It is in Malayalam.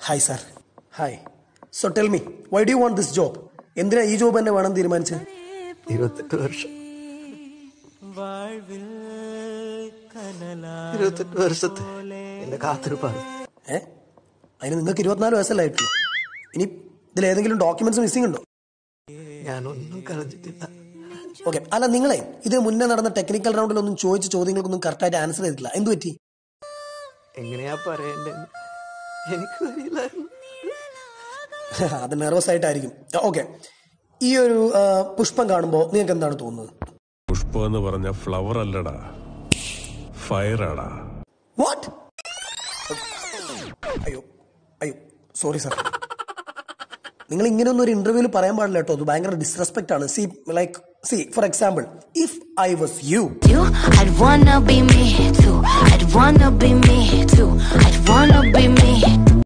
Hi sir hi so tell me why do want this job എന്തിനാ ഈ ജോബ് തന്നെ വേണം തീരുമാനിച്ചത് ഇരുപത്തെട്ട് വർഷം ഇരുപത്തെട്ട് വർഷത്തെ എന്റെ കാത്തിരിപ്പാണ് ഏ അതിന് നിങ്ങൾക്ക് ഇരുപത്തിനാല് വയസ്സല്ലായിട്ടുള്ളൂ ഇനി ഇതിൽ ഏതെങ്കിലും ഡോക്യുമെന്റ്സ് മിസ്സിംഗ് ഉണ്ടോ ഞാനൊന്നും കളഞ്ഞിട്ടില്ല ഓക്കെ അല്ല നിങ്ങളെ ഇത് മുന്നേ നടന്ന ടെക്നിക്കൽ റൗണ്ടിലൊന്നും ചോദിച്ച ചോദ്യങ്ങൾക്കൊന്നും കറക്റ്റായിട്ട് ആൻസർ ചെയ്തിട്ടില്ല എന്ത് പറ്റി എങ്ങനെയാ പറയണ്ടെന്ന് എനിക്ക് അറിയില്ലായിരുന്നു അത് നെർവസ് ആയിട്ടായിരിക്കും ഓക്കെ ഈ ഒരു ആ, പുഷ്പം കാണുമ്പോൾ നിങ്ങൾക്ക് എന്താണ് തോന്നുന്നത് പുഷ്പം എന്ന് പറഞ്ഞ ഫ്ലവർ അല്ലടാ ഫയറാടാ വാട്ട് അയ്യോ അയ്യോ സോറി സാർ നിങ്ങൾ ഇങ്ങനെയൊന്നും ഒരു ഇന്റർവ്യൂവിൽ പറയാൻ പാടില്ല കേട്ടോ അത് ഭയങ്കര ഡിസ്റെസ്പെക്ട് ആണ് see like see for example if I was you you. I'd wanna be me too. I'd wanna be me too. I'd wanna be me.